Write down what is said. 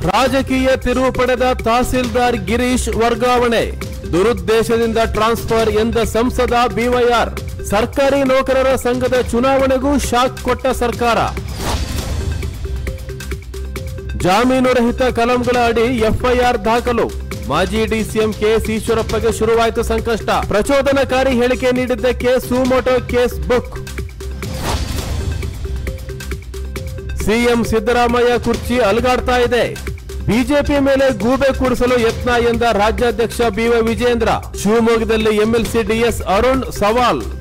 ರಾಜಕೀಯ ತಿರುವು ಪಡೆದ ತಹಸೀಲ್ದಾರ್ ಗಿರೀಶ್ ವರ್ಗಾವಣೆ ದುರುದ್ದೇಶದಿಂದ ಟ್ರಾನ್ಸ್ಫರ್ ಎಂದ ಸಂಸದ ಬಿವೈಆರ್ ಸರ್ಕಾರಿ ನೌಕರರ ಸಂಘದ ಚುನಾವಣೆಗೂ ಶಾಕ್ ಕೊಟ್ಟ ಸರ್ಕಾರ ಜಾಮೀನು ರಹಿತ ಕಲಂಗಳ ಅಡಿ ಎಫ್ಐಆರ್ ದಾಖಲು ಮಾಜಿ ಡಿಸಿಎಂ ಕೆಎಸ್ ಈಶ್ವರಪ್ಪಗೆ ಶುರುವಾಯಿತು ಸಂಕಷ್ಟ ಪ್ರಚೋದನಕಾರಿ ಹೇಳಿಕೆ ನೀಡಿದ್ದಕ್ಕೆ suo motu case book CM Siddaramaiah ಕುರ್ಚಿ ಅಲುಗಾಡ್ತಾ ಇದೆ ಬಿಜೆಪಿ ಮೇಲೆ ಗೂಬೆ ಕೂರಿಸಲು ಯತ್ನ ಎಂದ ರಾಜ್ಯಾಧ್ಯಕ್ಷ ಬಿವೈ ವಿಜೇಂದ್ರ ಶಿವಮೊಗ್ಗದಲ್ಲಿ ಎಂಎಲ್ಸಿ ಡಿಎಸ್ ಅರುಣ್ ಸವಾಲ್